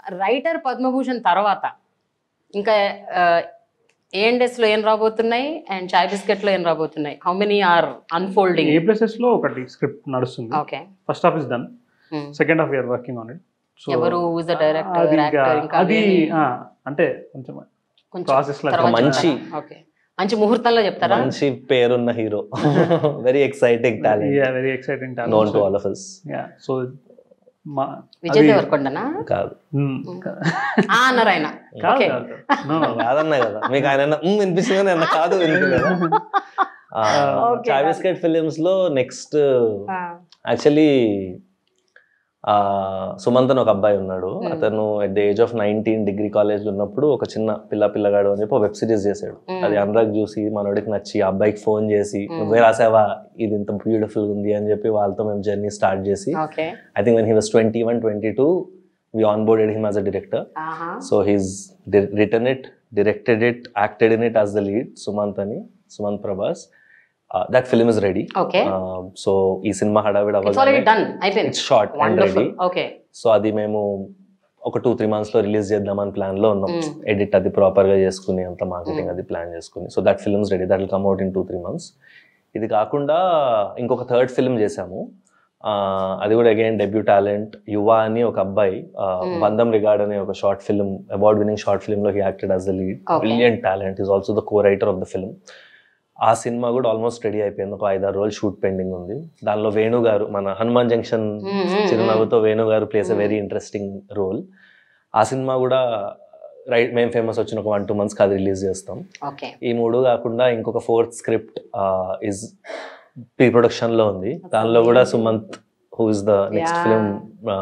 Writer Padma Bhushan తర్వాత ఇంకా ఏఎన్డెస్ లో ఏం రాబోతున్నాయి అండ్ చాయ్ బిస్కెట్ లో ఏం రాబోతున్నాయి how many are unfolding a places లో ఒకటి స్క్రిప్ట్ నడుస్తుంది okay first half is done second half year working on it so ఎవరు ఇస్ ద డైరెక్టర్ అది ఇంకా- యాక్టర్ ఇంకా అది ఆ, అంటే కొంచెం కొంచెం ప్రాసెస్ లో తర్వాత మంచి చెప్తారా? ఓకే మంచి ముహూర్తంలో చెప్తారా మంచి పేరున్న hero very exciting talent very exciting known to all of us so మా విజయ్ అది- దేవరకొండనా కాదు మ్, ఆ అన్నారు ఆయన కాదు Okay. కాదు No, no, no. కాదన్నా కదా మీకు ఆయన అన్న, "మ్మ్, వినిపిస్తుంది కానీ అన్న కాదు వినిపించలేదా Okay, చాయ్ కాదు. బిస్కెట్ ఫిలిమ్స్ లో నెక్స్ట్ ఆ, యాక్చువల్లీ సుమంత్ అని ఒక అబ్బాయి ఉన్నాడు Hmm. అతను at the age of nineteen degree college ఉన్నప్పుడు ఒక చిన్న పిల్ల పిల్లగాడు అని చెప్పి వెబ్ సిరీస్ చేశాడు Hmm. అది అనురాగ్ చూసి మనోడికి నచ్చి ఆ అబ్బాయికి ఫోన్ చేసి Hmm. నువ్వే రాసావా ఇది ఇంత బ్యూటిఫుల్ ఉంది అని చెప్పి వాళ్ళతో మేము జర్నీ స్టార్ట్ చేసి okay I think when he was twenty one twenty two we on boarded him as a director ఆహా so he's written it directed it acted in it as the lead Sumanth అని Sumanth Prabhas that film is ready okay so ఈ సినిమా హడావిడి it's already అవ్వగానే done అయిపోయింది it's short and ready wonderful okay so అది మేము ఒక టూ త్రీ మంత్స్ లో రిలీజ్ చేద్దామని ప్లాన్ లో ఉన్నాం Mm. ఎడిట్ అది ప్రాపర్ గా చేసుకుని అంత మార్కెటింగ్ Mm. అది ప్లాన్ చేసుకుని so that film's ready that will come out in two three months ఇది కాకుండా ఇంకొక థర్డ్ ఫిల్మ్ చేశాము ఆ, అది కూడా అగైన్ డెబ్యూ టాలెంట్ యువ అని ఒక అబ్బాయి ఆ, Mm. బంధం రిగార్డ్ అనే ఒక short film award winning short film లో he acted as the lead Okay. Brilliant talent is also the co writer of the film ఆ సినిమా కూడా ఆల్మోస్ట్ రెడీ అయిపోయింది ఒక ఐదారు రోజులు షూట్ పెండింగ్ ఉంది దానిలో వేణు గారు మన Hanuman junction Mm, mm, mm. చిరునవ్వుతో Venu garu plays a Mm. Very interesting role ఆ సినిమా కూడా రైట్ మేము ఫేమస్ వచ్చిన ఒక వన్ టూ మంత్స్కి అది రిలీజ్ చేస్తాం ఓకే ఈ మూడు కాకుండా ఇంకొక ఫోర్త్ స్క్రిప్ట్ ఇస్ ప్రీ ప్రొడక్షన్లో ఉంది దానిలో కూడా Sumanth who is the next Yeah. Film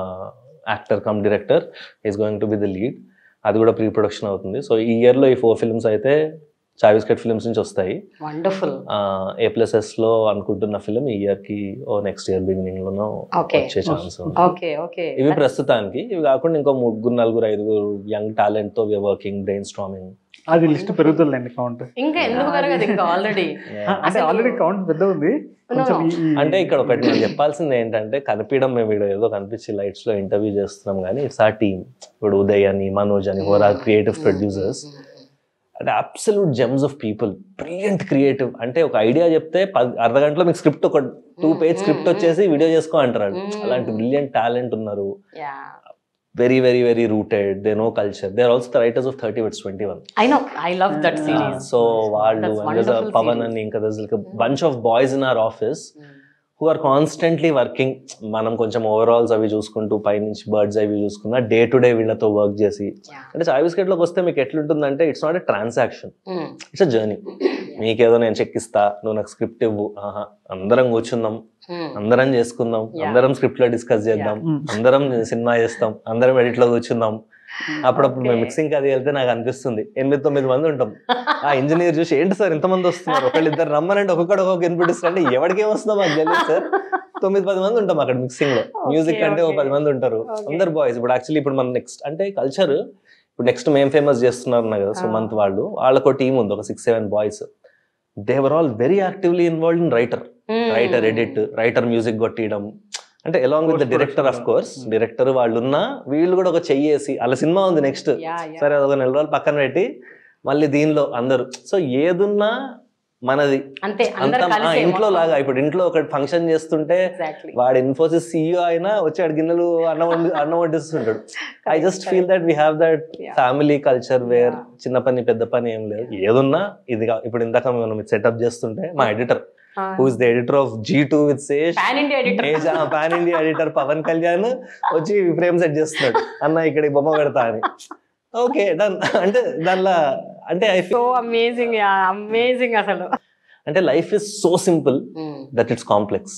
actor cum director is going to be the lead అది కూడా ప్రీ ప్రొడక్షన్ అవుతుంది సో ఈ ఇయర్లో ఈ ఫోర్ ఫిల్మ్స్ అయితే చావిస్కెట్ ఫిల్మ్స్ నుంచి వస్తాయి వండర్ఫుల్ ఏ ప్లసెస్ లో అనుకుంటున్న ఫిలిం ఈ ఇయర్ కి ఓ నెక్స్ట్ ఇయర్ బిగినింగ్ లోనో Okay. వచ్చే ఛాన్స్ ఉంది ఓకే ఓకే ఇవి ప్రస్తుతానికి ఇవి కాకుండా ఇంకో ముగ్గురు నలుగురు ఐదుగురు యంగ్ టాలెంట్ తో వర్కింగ్ బ్రెయిన్ స్ట్రామింగ్ అది లిస్ట్ పెరుగుతుందండి కౌంట్ ఇంకా ఎందుకు పెరగదు ఇంకా ఆల్రెడీ అంటే అసలు- ఆల్రెడీ కౌంట్ పెద్ద ఉంది కొంచెం ఈ- ఈ- అంటే ఇక్కడ ఒకటి నేను చెప్పాల్సింది ఏంటంటే కనిపించడం మేము ఇక్కడ ఏదో కనిపించి లైట్స్ లో ఇంటర్వ్యూ చేస్తున్నాం కానీ ఇట్స్ ఆ టీమ్ ఇప్పుడు ఉదయ్ అని మనోజ్ అని హోర్ ఆర్ క్రియేటివ్ ప్రొడ్యూసర్స్ అంటే absolute gems of people brilliant creative అంటే ఒక ఐడియా చెప్తే పది అర్ధ గంటలో మీకు స్క్రిప్ట్ ఒక టూ పేజ్ స్క్రిప్ట్ వచ్చేసి వీడియో చేసుకో అంటారు వాళ్ళు. Mm. అలాంటి బ్రిలియంట్ టాలెంట్ ఉన్నారు yeah very very very rooted they know culture they are also the writers of thirty weds twenty one I know I love that series so వాళ్ళు That's and there's a wonderful Pawan series. అని ఇంకా bunch of boys in our office who are constantly working మనం కొంచెం overalls అవి చూసుకుంటూ పైనుంచి birds అవి చూసుకున్నా డే టు డే వీళ్ళతో వర్క్ చేసి అంటే చాయ్ బిస్కెట్ లోకి వస్తే మీకు ఎట్లుంటుందంటే it's not a transaction it's a journey మీకేదో నేను చెక్ ఇస్తా నువ్వు నాకు స్క్రిప్ట్ ఇవ్వు ఆహా అందరం కూర్చుందాం అందరం చేసుకుందాం Yeah. అందరం స్క్రిప్ట్ లో డిస్కస్ చేద్దాం Mm. అందరం సినిమా చేస్తాం అందరం ఎడిట్ లో కూర్చుందాం అప్పుడప్పుడు మేము Okay. మిక్సింగ్ అది వెళ్తే నాకు అనిపిస్తుంది ఎనిమిది తొమ్మిది మంది ఉంటాం ఆ ఇంజనీర్ చూసి ఏంటి సార్ ఇంతమంది వస్తున్నారు ఒకళ్ళు ఇద్దరు రమ్మనంటే ఒక్కొక్కడు ఒక్కొక్క ఇన్పుట్ ఇస్తారంటే ఎవరికి ఏమొస్తుందో మాకు తెలియదు సార్ తొమ్మిది పది మంది ఉంటాం అక్కడ మిక్సింగ్ లో మ్యూజిక్ Okay, అంటే ఒక okay. పది మంది ఉంటారు Okay. అందరు బాయ్స్ ఇప్పుడు యాక్చువల్లీ ఇప్పుడు మన నెక్స్ట్ అంటే కల్చర్ ఇప్పుడు నెక్స్ట్ మేము ఫేమస్ చేస్తున్నారు అన్నా కదా Ah. సుమంత్ వాళ్ళు వాళ్ళకు టీం ఉంది ఒక six seven boys they're all very actively involve in writer writer edit writer music కొట్టియడం అంటే along with the Post director of production. Course director వాళ్ళు ఉన్నా వీళ్ళు కూడా ఒక చెయ్యేసి అలా సినిమా ఉంది నెక్స్ట్ సరే అదొక నెల రోజులు పక్కన పెట్టి మళ్ళీ దీనిలో అందరూ సో ఏదున్నా మనది అంతే అంత అందరు ఆ, కలిసి ఇంట్లో లాగా ఇప్పుడు ఇంట్లో ఒక ఫంక్షన్ చేస్తుంటే ఎగ్జాక్ట్లీ వాడు ఇన్ఫోసిస్ సీఈఓ అయినా వచ్చి ఆడ గిన్నెలు అన్నం వండి అన్నం వడ్డిస్తుంటాడు I just feel that we have that Yeah. Family culture where Yeah. చిన్న పని పెద్ద పని ఏం లేదు ఏదున్నా ఇది కా- ఇప్పుడు ఇందాక మనం సెటప్ చేస్తుంటే మా editor who is the editor of G two with Sesh pan India editor pan India editor Pavan Kalyan వచ్చి ఫ్రేమ్ సెట్ చేస్తున్నాడు అన్న ఇక్కడ ఈ బొమ్మ పెడతా అని ఓకే డన్ అంటే దానిలో అంటే ఐ సో అమేజింగ్ అమేజింగ్ అసలు అంటే life is so simple that it's complex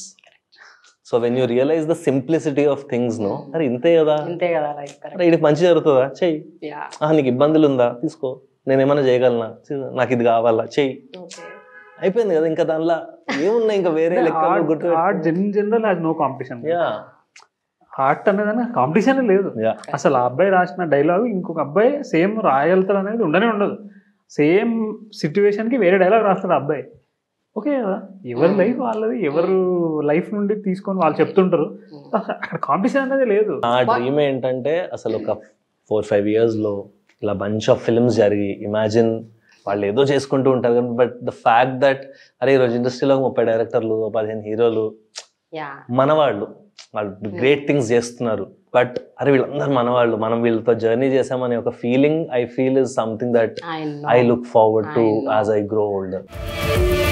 so when you realize the simplicity of things no అరే ఇంతే కదా అంతే కదా లైఫ్ అరే ఇది మంచి జరుగుతుందా చెయ్యి యా ఆ, నీకు ఇబ్బందులు ఉందా తీసుకో నేను ఏమైనా చేయగలనా చే- నాకు ఇది కావాలా చెయ్యి ఓకే అయిపోయింది కదా ఇంకా దానిలో ఏమున్నాయి ఇంకా వేరే లెక్కలు గుర్తు art in general has no competition yeah art అనేది కాంపిటీషన్ లేదు యా అసలు ఆ అబ్బాయి రాసిన డైలాగ్ ఇంకొక అబ్బాయి సేమ్ రాయగలుగుతాడు అనేది ఉండనే ఉండదు సేమ్ సిచ్యువేషన్ కి వేరే డైలాగ్ రాస్తాడు ఆ అబ్బాయి ఓకే కదా ఎవరి లైఫ్ వాళ్ళది ఎవరు లైఫ్ నుండి తీసుకొని వాళ్ళు చెప్తుంటారు అసలు అక్కడ కాంపిటీషన్ అనేది లేదు నా డ్రీమ్ ఏంటంటే అసలు ఒక ఫోర్ ఫైవ్ ఇయర్స్లో ఇలా బంచ్ ఆఫ్ ఫిల్మ్స్ జరిగి ఇమాజిన్ వాళ్ళు ఏదో చేసుకుంటూ ఉంటారు కానీ బట్ ద ఫ్యాక్ట్ దట్ అరే ఈరోజు ఇండస్ట్రీలో ముప్పై డైరెక్టర్లు పదిహేను హీరోలు యా మనవాళ్ళు వాళ్ళు గ్రేట్ థింగ్స్ చేస్తున్నారు బట్ అరే వీళ్ళందరూ మనవాళ్ళు మనం వీళ్ళతో జర్నీ చేసామనే ఒక feeling I feel is something that I I look forward to I know. As I grow older